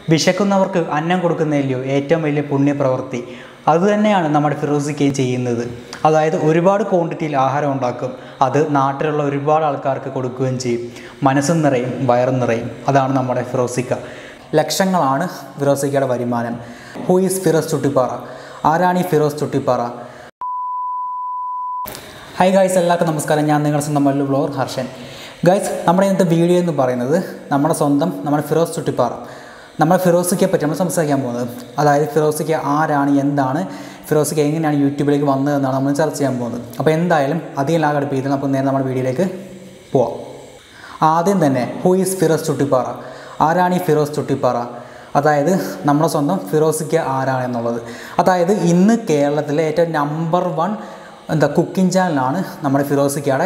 വിശക്കുന്നവർക്ക് അന്നം കൊടുക്കുന്നതില്ലയോ ഏറ്റവും വലിയ പുണ്യപ്രവൃത്തി അതുതന്നെയാണ് നമ്മുടെ ഫിറോസിക്കയും ചെയ്യുന്നത് അതായത് ഒരുപാട് ക്വാണ്ടിറ്റിയിൽ ആഹാരം ഉണ്ടാക്കും അത് നാട്ടിലുള്ള ഒരുപാട് ആൾക്കാർക്ക് കൊടുക്കുകയും ചെയ്യും മനസ്സും നിറയും വയറും നിറയും അതാണ് നമ്മുടെ ഫിറോസിക്ക ലക്ഷങ്ങളാണ് ഫിറോസിക്കയുടെ വരുമാനം ഹൂ ഈസ് ഫിറോസ് ചുട്ടിപ്പാറ ആരാണ് ഈ ഫിറോസ് ചുട്ടിപ്പാറ ഹായ് ഗായ്സ് എല്ലാവർക്കും നമസ്കാരം ഞാൻ നിങ്ങളുടെ സ്വന്തം മല്ലു ബ്ലോർ ഹർഷൻ ഗായ്സ് നമ്മുടെ ഇന്നത്തെ വീഡിയോ എന്ന് പറയുന്നത് നമ്മുടെ സ്വന്തം നമ്മുടെ ഫിറോസ് ചുട്ടിപ്പാറ നമ്മുടെ ഫിറോസിക്കയെ പറ്റി നമ്മൾ സംസാരിക്കാൻ പോകുന്നത് അതായത് ഫിറോസിക്ക ആരാണ് എന്താണ് ഫിറോസിക്ക എങ്ങനെയാണ് യൂട്യൂബിലേക്ക് വന്നതെന്നാണ് നമ്മൾ ചർച്ച ചെയ്യാൻ പോകുന്നത് അപ്പോൾ എന്തായാലും അധികം ലാഗടുപ്പ് ചെയ്ത് നമുക്ക് നേരെ നമ്മുടെ വീഡിയോയിലേക്ക് പോവാം ആദ്യം തന്നെ ഹൂ ഈസ് ഫിറോസ് ചുട്ടിപ്പാറ ആരാണ് ഈ ഫിറോസ് ചുട്ടിപ്പാറ അതായത് നമ്മുടെ സ്വന്തം ഫിറോസിക്ക ആരാണ് എന്നുള്ളത് അതായത് ഇന്ന് കേരളത്തിലെ ഏറ്റവും നമ്പർ വൺ എന്താ കുക്കിംഗ് ചാനലാണ് നമ്മുടെ ഫിറോസിക്കയുടെ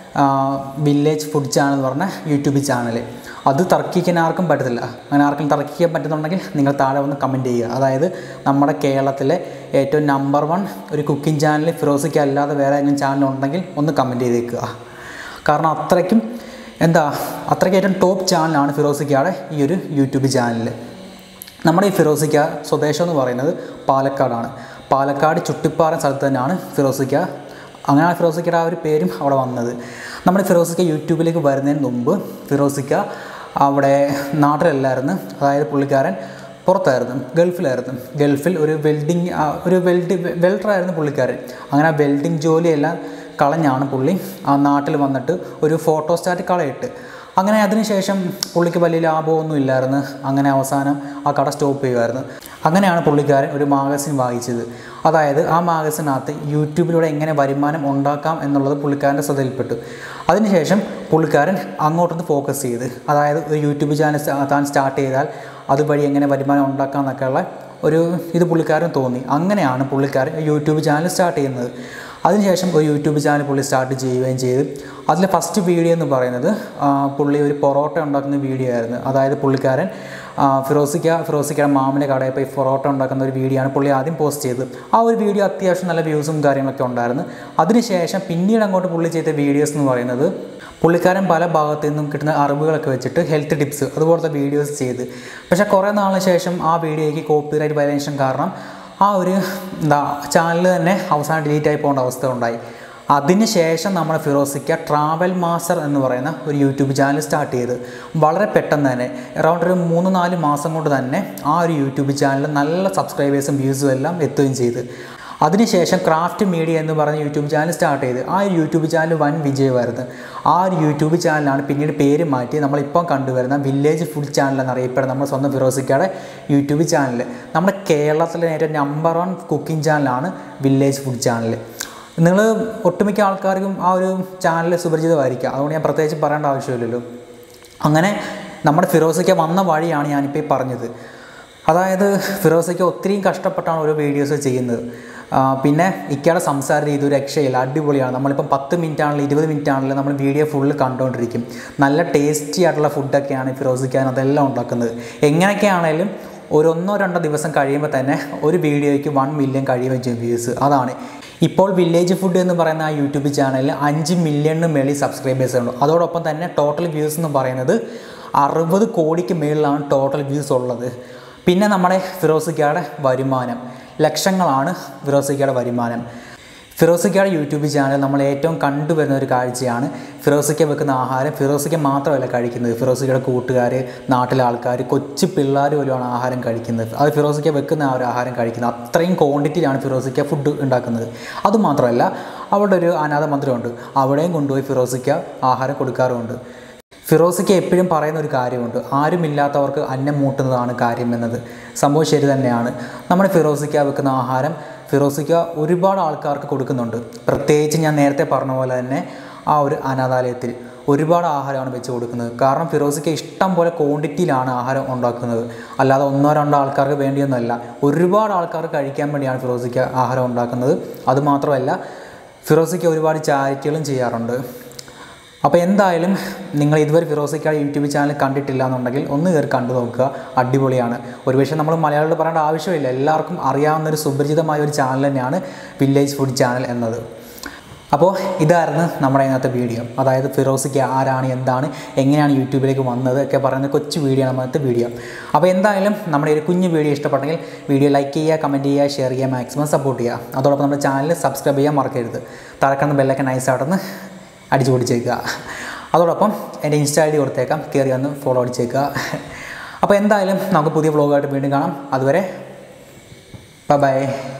വില്ലേജ് ഫുഡ് ചാനൽ എന്ന് പറഞ്ഞ യൂട്യൂബ് ചാനൽ അത് തർക്കിക്കാൻ ആർക്കും പറ്റത്തില്ല അങ്ങനെ ആർക്കും തർക്കിക്കാൻ പറ്റുന്നുണ്ടെങ്കിൽ നിങ്ങൾ താഴെ വന്ന് കമൻറ്റ് ചെയ്യുക അതായത് നമ്മുടെ കേരളത്തിലെ ഏറ്റവും നമ്പർ വൺ ഒരു കുക്കിംഗ് ചാനൽ ഫിറോസിക്ക അല്ലാതെ വേറെ ഏതെങ്കിലും ചാനൽ ഉണ്ടെങ്കിൽ ഒന്ന് കമൻറ്റ് ചെയ്തേക്കുക കാരണം അത്രയ്ക്കും എന്താ അത്രയ്ക്ക് ഏറ്റവും ടോപ്പ് ചാനലാണ് ഫിറോസിക്കയുടെ ഈ ഒരു യൂട്യൂബ് ചാനൽ നമ്മുടെ ഈ ഫിറോസിക്ക സ്വദേശം എന്ന് പറയുന്നത് പാലക്കാടാണ് പാലക്കാട് ചുട്ടിപ്പാറ സ്ഥലത്ത് തന്നെയാണ് ഫിറോസിക്ക അങ്ങനെയാണ് ഫിറോസിക്കയുടെ ആ ഒരു പേരും അവിടെ വന്നത് നമ്മുടെ ഫിറോസിക്ക യൂട്യൂബിലേക്ക് വരുന്നതിന് മുമ്പ് ഫിറോസിക്ക അവിടെ നാട്ടിലല്ലായിരുന്നു അതായത് പുള്ളിക്കാരൻ പുറത്തായിരുന്നു ഗൾഫിലായിരുന്നു ഗൾഫിൽ ഒരു വെൽഡിങ് ഒരു വെൽഡ് വെൽഡറായിരുന്നു പുള്ളിക്കാരൻ അങ്ങനെ ആ വെൽഡിങ് ജോലിയെല്ലാം കളഞ്ഞാണ് പുള്ളി ആ നാട്ടിൽ വന്നിട്ട് ഒരു ഫോട്ടോസ്റ്റാറ്റ് കളയിട്ട് അങ്ങനെ അതിനുശേഷം പുള്ളിക്ക് വലിയ ലാഭമൊന്നും ഇല്ലായിരുന്നു അങ്ങനെ അവസാനം ആ കട സ്റ്റോപ്പ് ചെയ്യുമായിരുന്നു അങ്ങനെയാണ് പുള്ളിക്കാരൻ ഒരു മാഗസിൻ വായിച്ചത് അതായത് ആ മാഗസിനകത്ത് യൂട്യൂബിലൂടെ എങ്ങനെ വരുമാനം ഉണ്ടാക്കാം എന്നുള്ളത് പുള്ളിക്കാരൻ്റെ ശ്രദ്ധയിൽപ്പെട്ടു അതിനുശേഷം പുള്ളിക്കാരൻ അങ്ങോട്ടൊന്ന് ഫോക്കസ് ചെയ്ത് അതായത് ഒരു യൂട്യൂബ് ചാനൽ താൻ സ്റ്റാർട്ട് ചെയ്താൽ അതുവഴി എങ്ങനെ വരുമാനം ഉണ്ടാക്കാം എന്നൊക്കെയുള്ള ഒരു ഇത് പുള്ളിക്കാരൻ തോന്നി അങ്ങനെയാണ് പുള്ളിക്കാരൻ യൂട്യൂബ് ചാനൽ സ്റ്റാർട്ട് ചെയ്യുന്നത് അതിനുശേഷം ഒരു യൂട്യൂബ് ചാനൽ പുള്ളി സ്റ്റാർട്ട് ചെയ്യുകയും ചെയ്ത് അതിലെ ഫസ്റ്റ് വീഡിയോ എന്ന് പറയുന്നത് ആ, പുള്ളി ഒരു പൊറോട്ട ഉണ്ടാക്കുന്ന വീഡിയോ ആയിരുന്നു അതായത് പുള്ളിക്കാരൻ ആ, ഫിറോസിക്ക ഫിറോസിക്കയുടെ മാമിൻ്റെ കടയിൽ പോയി പൊറോട്ട ഉണ്ടാക്കുന്ന ഒരു വീഡിയോ ആണ് പുള്ളി ആദ്യം പോസ്റ്റ് ചെയ്തത് ആ ഒരു വീഡിയോ അത്യാവശ്യം നല്ല വ്യൂസും കാര്യങ്ങളൊക്കെ ഉണ്ടായിരുന്നു അതിനുശേഷം പിന്നീട് അങ്ങോട്ട് പുള്ളി ചെയ്ത വീഡിയോസ് എന്ന് പറയുന്നത് പുള്ളിക്കാരൻ പല ഭാഗത്തു നിന്നും കിട്ടുന്ന അറിവുകളൊക്കെ വെച്ചിട്ട് ഹെൽത്ത് ടിപ്സ് അതുപോലത്തെ വീഡിയോസ് ചെയ്ത് പക്ഷേ കുറേ നാളിന് ശേഷം ആ വീഡിയോയ്ക്ക് കോപ്പിറൈറ്റ് വയലേഷൻ കാരണം ആ ഒരു എന്താ ചാനൽ തന്നെ അവസാനം ഡിലീറ്റ് ആയി പോകേണ്ട അവസ്ഥ ഉണ്ടായി അതിനുശേഷം നമ്മുടെ ഫിറോസിക്ക ട്രാവൽ മാസ്റ്റർ എന്ന് പറയുന്ന ഒരു യൂട്യൂബ് ചാനൽ സ്റ്റാർട്ട് ചെയ്ത് വളരെ പെട്ടെന്ന് തന്നെ അറൗണ്ട് ഒരു മൂന്ന് നാല് മാസം കൊണ്ട് തന്നെ ആ ഒരു യൂട്യൂബ് ചാനൽ നല്ല സബ്സ്ക്രൈബേഴ്സും വ്യൂസും എല്ലാം എത്തുകയും ചെയ്ത് അതിനുശേഷം ക്രാഫ്റ്റ് മീഡിയ എന്ന് പറഞ്ഞ യൂട്യൂബ് ചാനൽ സ്റ്റാർട്ട് ചെയ്ത് ആ ഒരു യൂട്യൂബ് ചാനൽ വൻ വിജയമായിരുന്നു ആ ഒരു യൂട്യൂബ് ചാനലാണ് പിന്നീട് പേര് മാറ്റി നമ്മളിപ്പം കണ്ടുവരുന്ന വില്ലേജ് ഫുഡ് ചാനൽ എന്നറിയപ്പെടുന്ന നമ്മുടെ സ്വന്തം ഫിറോസിക്കയുടെ യൂട്യൂബ് ചാനൽ നമ്മുടെ കേരളത്തിലെ ഏറ്റവും നമ്പർ വൺ കുക്കിംഗ് ചാനലാണ് വില്ലേജ് ഫുഡ് ചാനൽ നിങ്ങൾ ഒട്ടുമിക്ക ആൾക്കാർക്കും ആ ഒരു ചാനൽ സുപരിചിതമായിരിക്കുക അതുകൊണ്ട് ഞാൻ പ്രത്യേകിച്ച് പറയേണ്ട ആവശ്യമില്ലല്ലോ അങ്ങനെ നമ്മുടെ ഫിറോസിക്ക വന്ന വഴിയാണ് ഞാനിപ്പോൾ ഈ പറഞ്ഞത് അതായത് ഫിറോസിക്ക ഒത്തിരിയും കഷ്ടപ്പെട്ടാണ് ഓരോ വീഡിയോസ് ചെയ്യുന്നത് ആ, പിന്നെ ഇക്കയുടെ സംസാര രീതി ഒരു രക്ഷയില്ല അടിപൊളിയാണ് നമ്മളിപ്പം പത്ത് മിനിറ്റ് ആണെങ്കിലും ഇരുപത് മിനിറ്റ് ആണെങ്കിലും നമ്മൾ വീഡിയോ ഫുള്ള് കണ്ടുകൊണ്ടിരിക്കും നല്ല ടേസ്റ്റി ആയിട്ടുള്ള ഫുഡൊക്കെയാണ് ഫിറോസിക്കാൻ അതെല്ലാം ഉണ്ടാക്കുന്നത് എങ്ങനെയൊക്കെയാണേലും ഒരു ഒന്നോ രണ്ടോ ദിവസം കഴിയുമ്പോൾ തന്നെ ഒരു വീഡിയോയ്ക്ക് വൺ മില്യൺ കഴിയുകയും ചെയ്യും വ്യൂസ് അതാണ് ഇപ്പോൾ വില്ലേജ് ഫുഡ് എന്ന് പറയുന്ന ആ യൂട്യൂബ് ചാനലിൽ അഞ്ച് മില്യണിന് മേളിൽ സബ്സ്ക്രൈബേഴ്സ് ഉണ്ട് അതോടൊപ്പം തന്നെ ടോട്ടൽ വ്യൂസ് എന്ന് പറയുന്നത് അറുപത് കോടിക്ക് മേളിലാണ് ടോട്ടൽ വ്യൂസ് ഉള്ളത് പിന്നെ നമ്മുടെ ഫിറോസിക്കയുടെ വരുമാനം ലക്ഷങ്ങളാണ് ഫിറോസിക്കയുടെ വരുമാനം ഫിറോസിക്കയുടെ യൂട്യൂബ് ചാനൽ നമ്മൾ ഏറ്റവും കണ്ടുവരുന്ന ഒരു കാഴ്ചയാണ് ഫിറോസിക്ക വെക്കുന്ന ആഹാരം ഫിറോസിക്ക മാത്രമല്ല കഴിക്കുന്നത് ഫിറോസിക്കയുടെ കൂട്ടുകാർ നാട്ടിലെ ആൾക്കാർ കൊച്ചു പിള്ളേർ പോലുമാണ് ആഹാരം കഴിക്കുന്നത് അത് ഫിറോസിക്ക വെക്കുന്ന ആ ഒരു ആഹാരം കഴിക്കുന്നത് അത്രയും ക്വാണ്ടിറ്റിയിലാണ് ഫിറോസിക്ക ഫുഡ് ഉണ്ടാക്കുന്നത് അതുമാത്രമല്ല അവിടെ ഒരു അനാഥ മന്ദിരമുണ്ട് അവിടെയും കൊണ്ടുപോയി ഫിറോസിക്ക ആഹാരം കൊടുക്കാറുമുണ്ട് ഫിറോസിക്ക് എപ്പോഴും പറയുന്ന ഒരു കാര്യമുണ്ട് ആരുമില്ലാത്തവർക്ക് അന്നം മൂട്ടുന്നതാണ് കാര്യം എന്നത് സംഭവം ശരി തന്നെയാണ് നമ്മുടെ ഫിറോസിക്ക വെക്കുന്ന ആഹാരം ഫിറോസിക്ക ഒരുപാട് ആൾക്കാർക്ക് കൊടുക്കുന്നുണ്ട് പ്രത്യേകിച്ച് ഞാൻ നേരത്തെ പറഞ്ഞ പോലെ തന്നെ ആ ഒരു അനാഥാലയത്തിൽ ഒരുപാട് ആഹാരമാണ് വെച്ച് കൊടുക്കുന്നത് കാരണം ഫിറോസിക്ക ഇഷ്ടം പോലെ ക്വാണ്ടിറ്റിയിലാണ് ആഹാരം ഉണ്ടാക്കുന്നത് അല്ലാതെ ഒന്നോ രണ്ടോ ആൾക്കാർക്ക് വേണ്ടിയൊന്നുമല്ല ഒരുപാട് ആൾക്കാർക്ക് കഴിക്കാൻ വേണ്ടിയാണ് ഫിറോസിക്ക ആഹാരം ഉണ്ടാക്കുന്നത് അതുമാത്രമല്ല ഫിറോസിക്ക ഒരുപാട് ചാരിറ്റികളും ചെയ്യാറുണ്ട് അപ്പോൾ എന്തായാലും നിങ്ങൾ ഇതുവരെ ഫിറോസിക്കയുടെ യൂട്യൂബ് ചാനൽ കണ്ടിട്ടില്ല എന്നുണ്ടെങ്കിൽ ഒന്ന് കയറി കണ്ടു നോക്കുക അടിപൊളിയാണ് ഒരുപക്ഷെ നമ്മൾ മലയാളികൾ പറയേണ്ട ആവശ്യമില്ല എല്ലാവർക്കും അറിയാവുന്ന ഒരു സുപരിചിതമായ ഒരു ചാനൽ തന്നെയാണ് വില്ലേജ് ഫുഡ് ചാനൽ എന്നത് അപ്പോൾ ഇതായിരുന്നു നമ്മുടെ ഇന്നത്തെ വീഡിയോ അതായത് ഫിറോസിക്ക് ആരാണ് എന്താണ് എങ്ങനെയാണ് യൂട്യൂബിലേക്ക് വന്നത് ഒക്കെ പറയുന്ന കൊച്ചു വീഡിയോ ആണ് ഇന്നത്തെ വീഡിയോ അപ്പോൾ എന്തായാലും നമ്മുടെ ഒരു കുഞ്ഞു വീഡിയോ ഇഷ്ടപ്പെട്ടെങ്കിൽ വീഡിയോ ലൈക്ക് ചെയ്യുക കമൻറ്റ് ചെയ്യുക ഷെയർ ചെയ്യുക മാക്സിമം സപ്പോർട്ട് ചെയ്യുക അതോടൊപ്പം നമ്മുടെ ചാനൽ സബ്സ്ക്രൈബ് ചെയ്യാൻ മറക്കരുത് താഴെക്കാണ് ബെല്ലൊക്കെ നൈസായിട്ടൊന്ന് അടിച്ചു പൊടിച്ചേക്കുക അതോടൊപ്പം എൻ്റെ ഇൻസ്റ്റാ ഐ ഡി കൊടുത്തേക്കാം കയറി ഒന്ന് ഫോളോ അടിച്ചേക്കുക അപ്പോൾ എന്തായാലും നമുക്ക് പുതിയ വ്ളോഗായിട്ട് വീണ്ടും കാണാം അതുവരെ ബൈ